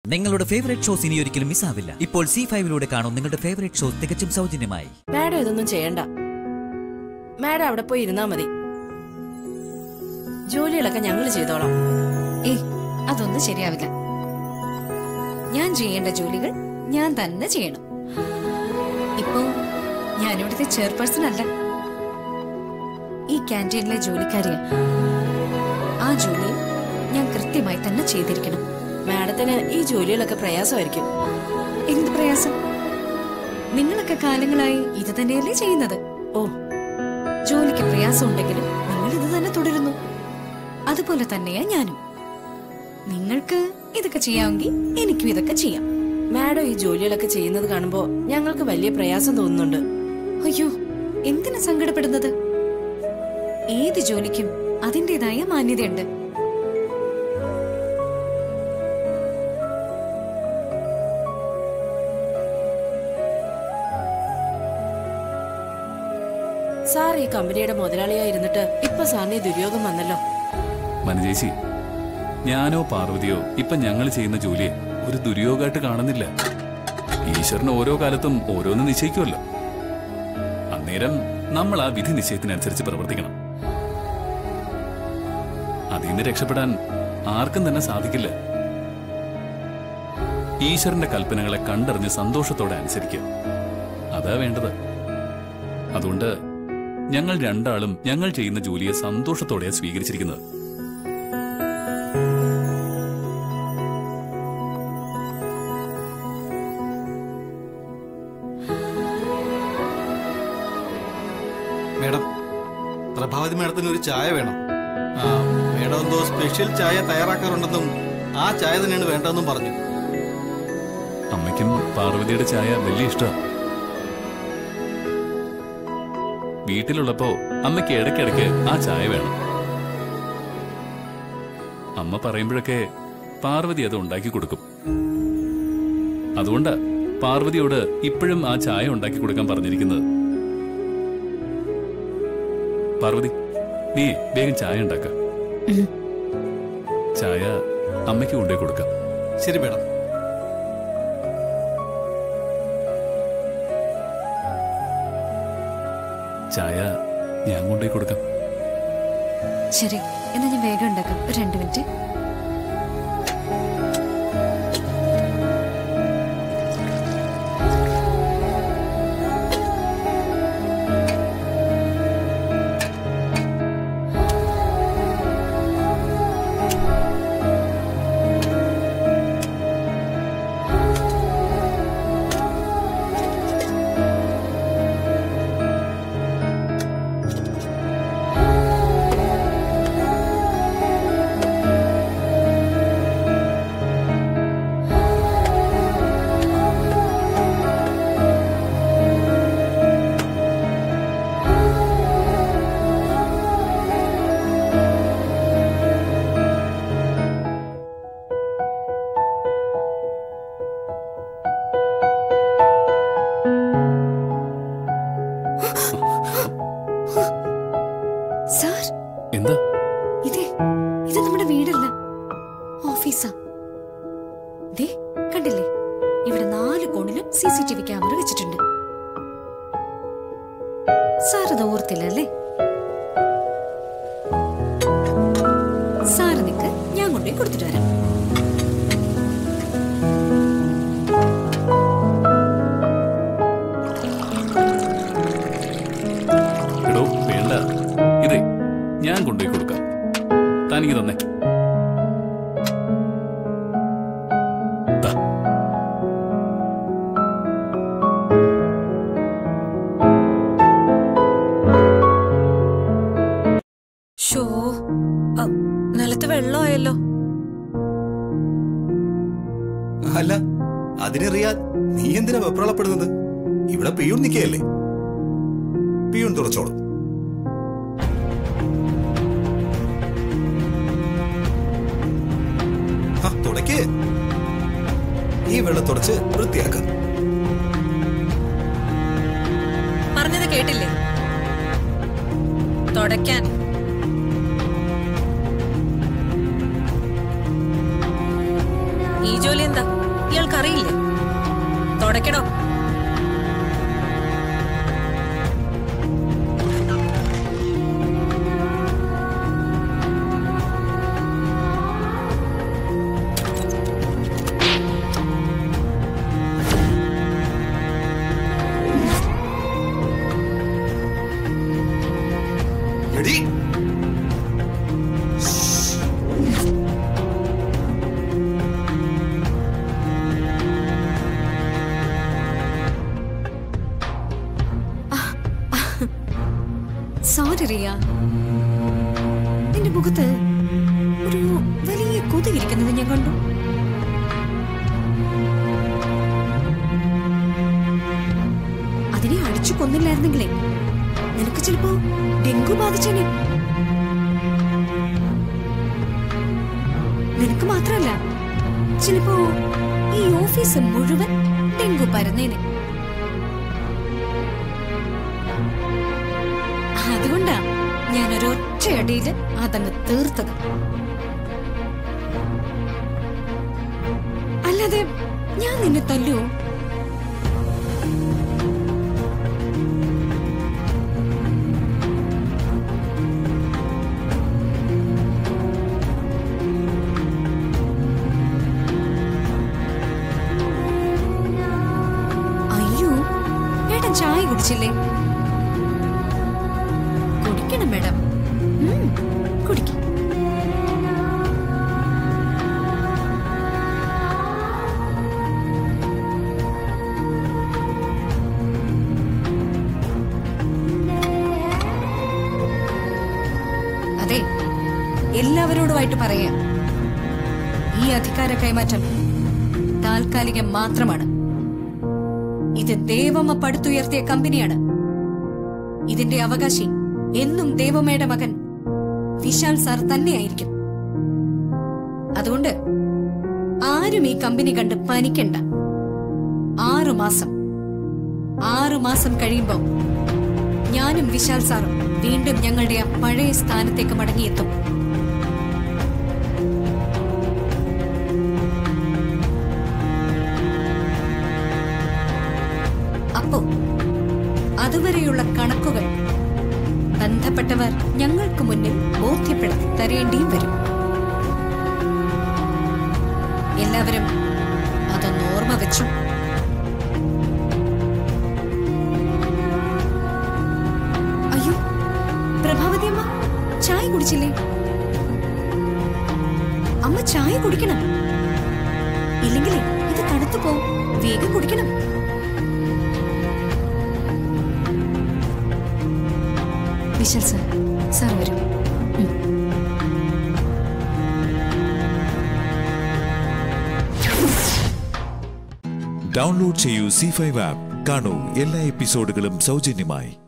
നിങ്ങളുടെ favourite shows ഇനി ഒരിക്കലും മിസ്സാവില്ല ഇപ്പോൾ സി ഫൈവിലൂടെ കാണും നിങ്ങളുടെ ഫേവറേറ്റ് ഷോ തികച്ചും സൗജന്യമായി മാഡം ഇതൊന്നും ചെയ്യണ്ട മാഡം അവിടെ പോയി ഇരുന്നാ മതി ജോലികളൊക്കെ ഞങ്ങൾ ചെയ്തോളാം ഏയ് അതൊന്നും ശരിയാവില്ല ഞാൻ ചെയ്യേണ്ട ജോലികൾ ഞാൻ തന്നെ ചെയ്യണം ഇപ്പോ ഞാനിവിടുത്തെ ചെയർപേഴ്സൺ അല്ല ഈ ക്യാൻറ്റീനിലെ ജോലിക്കാരിയാ ആ ജോലിയും ഞാൻ കൃത്യമായി തന്നെ ചെയ്തിരിക്കണം മാഡത്തിന് ഈ ജോലികളൊക്കെ പ്രയാസമായിരിക്കും എന്ത് പ്രയാസം നിങ്ങളൊക്കെ കാലങ്ങളായി ഇത് തന്നെയല്ലേ ചെയ്യുന്നത് ഓ ജോലിക്ക് പ്രയാസം ഉണ്ടെങ്കിലും നിങ്ങൾ ഇത് തന്നെ തുടരുന്നു അതുപോലെ തന്നെയാ ഞാനും നിങ്ങൾക്ക് ഇതൊക്കെ ചെയ്യാമെങ്കിൽ എനിക്കും ഇതൊക്കെ ചെയ്യാം മാഡം ഈ ജോലികളൊക്കെ ചെയ്യുന്നത് കാണുമ്പോ ഞങ്ങൾക്ക് വലിയ പ്രയാസം തോന്നുന്നുണ്ട് അയ്യോ എന്തിനാ സങ്കടപ്പെടുന്നത് ഏത് ജോലിക്കും അതിൻ്റെതായ മാന്യതയുണ്ട് സാർ ഈ കമ്പനിയുടെ മുതലാളിയായിരുന്നിട്ട് ഇപ്പൊ സാറിന് ഈ ദുര്യോഗം വന്നല്ലോ മനജേശി ഞാനോ പാർവതിയോ ഇപ്പൊ ഞങ്ങൾ ചെയ്യുന്ന ജോലിയെ ഒരു ദുര്യോഗമായിട്ട് കാണുന്നില്ല ഈശ്വരന് ഓരോ കാലത്തും ഓരോന്ന് നിശ്ചയിക്കുമല്ലോ അന്നേരം നമ്മൾ ആ വിധി നിശ്ചയത്തിനനുസരിച്ച് പ്രവർത്തിക്കണം അതിൽ നിന്ന് രക്ഷപ്പെടാൻ ആർക്കും തന്നെ സാധിക്കില്ല ഈശ്വരന്റെ കൽപ്പനകളെ കണ്ടറിഞ്ഞ് സന്തോഷത്തോടെ അനുസരിക്കുക അതാ വേണ്ടത് അതുകൊണ്ട് ഞങ്ങൾ രണ്ടാളും ഞങ്ങൾ ചെയ്യുന്ന ജോലിയെ സന്തോഷത്തോടെയാണ് സ്വീകരിച്ചിരിക്കുന്നത് മേഡം പ്രഭാവതി മേഡത്തിന് ഒരു ചായ വേണം ആ മേഡം എന്തോ സ്പെഷ്യൽ ചായ തയ്യാറാക്കാറുണ്ടെന്നും ആ ചായ തന്നെയാണ് വേണ്ടതെന്നും പറഞ്ഞു അമ്മയ്ക്കും പാർവതിയുടെ ചായ വലിയ ഇഷ്ടമാണ് വീട്ടിലുള്ളപ്പോ അമ്മയ്ക്ക് ഇടയ്ക്കിടയ്ക്ക് ആ ചായ വേണം അമ്മ പറയുമ്പോഴൊക്കെ പാർവതി അത് ഉണ്ടാക്കി കൊടുക്കും അതുകൊണ്ട് പാർവതിയോട് ഇപ്പോഴും ആ ചായ ഉണ്ടാക്കി കൊടുക്കാൻ പറഞ്ഞിരിക്കുന്നത് പാർവതി നീ വേഗം ചായ ഉണ്ടാക്ക ചായ അമ്മയ്ക്ക് കൊണ്ടുപോയി കൊടുക്കാം ശരി മേഡം ചായ ഞാൻ കൊണ്ടുപോയി കൊടുക്കാം ശരി എന്നാ ഞാൻ വേഗം ഉണ്ടാക്കാം ഒരു രണ്ട് മിനിറ്റ് സാർ എന്താ ഇതേ ഇത് നമ്മുടെ വീടല്ല ഓഫീസാ ദേ കണ്ടില്ലേ ഇവിടെ നാല് കോണിലും C C T V camera വെച്ചിട്ടുണ്ട് സാർ അത് ഓർത്തില്ല അല്ലേ സാറ് നിക്ക് ഞാൻ കൊണ്ടുപോയി കൊടുത്തിട്ട് വരാം എടോ വേണ്ട ഇതേ ഞാൻ കൊണ്ടുപോയി കൊടുക്കാം താനിക്ക് തന്നെ ദാ. ഷോ നിലത്ത് വെള്ളമായല്ലോ അല്ല അതിന് റിയാദ് നീ എന്തിനാ വെപ്രാളപ്പെടുന്നത് ഇവിടെ പിയൂൺ നിൽക്കുകയല്ലേ പിയൂൺ തുറച്ചോളും ആ, തുടയ്ക്ക് ഈ വെള്ളം തുടച്ച് വൃത്തിയാക്കാം പറഞ്ഞത് കേട്ടില്ലേ തുടയ്ക്കാൻ ഈ ജോലി എന്താ ഇയാൾക്കറിയില്ലേ തുടയ്ക്കണോ എടി സോറി റിയ നിന്റെ മുഖത്ത് ഒരു വലിയ കൊതുകിരിക്കുന്നത് ഞാൻ കണ്ടു അതിനെ അടിച്ചു കൊന്നില്ലായിരുന്നെങ്കിലേ നിനക്ക് ചിലപ്പോ ഡെങ്കു ബാധിച്ചേനെ നിനക്ക് മാത്രല്ല ചിലപ്പോ ഈ ഓഫീസ് മുഴുവൻ ഡെങ്കു പരന്നേനെ അതുകൊണ്ടാ ഞാൻ ഒരൊറ്റയടിയില് അതങ്ങ് തീർത്തത് അല്ലാതെ ഞാൻ നിന്നെ തല്ലുവോ അയ്യോ ഏട്ടൻ ചായ കുടിച്ചില്ലേ കുടിക്കണം മേഡം ഉം, കുടിക്ക് അതെ എല്ലാവരോടുമായിട്ട് പറയാം ഈ അധികാര കൈമാറ്റം താൽക്കാലികം മാത്രമാണ് ഇത് ദേവമ്മ പടുത്തുയർത്തിയ കമ്പനിയാണ് ഇതിന്റെ അവകാശി എന്നും ദേവമ്മയുടെ മകൻ വിശാൽ സാർ തന്നെയായിരിക്കും അതുകൊണ്ട് ആരും ഈ കമ്പനി കണ്ട് പനിക്കണ്ട ആറു മാസം ആറു മാസം കഴിയുമ്പോ ഞാനും വിശാൽ സാറും വീണ്ടും ഞങ്ങളുടെ ആ പഴയ സ്ഥാനത്തേക്ക് മടങ്ങിയെത്തും അപ്പോ അതുവരെയുള്ള കണക്കുകൾ ബന്ധപ്പെട്ടവർ ഞങ്ങൾക്ക് മുന്നിൽ ബോധ്യപ്പെടുത്തി തരേണ്ടിയും വരും എല്ലാവരും അതൊന്ന് ഓർമ്മ വെച്ചു അയ്യോ പ്രഭാവതി അമ്മ ചായ കുടിച്ചില്ലേ അമ്മ ചായ കുടിക്കണം ഇല്ലെങ്കിലേ ഇത് തണുത്തു പോവും വേഗം കുടിക്കണം വിശൽ സാർ സാർ വരൂ ഡൗൺലോഡ് ചെയ്യൂ സി ഫൈവ് ആപ്പ് കാണൂ എല്ലാ എപ്പിസോഡുകളും സൗജന്യമായി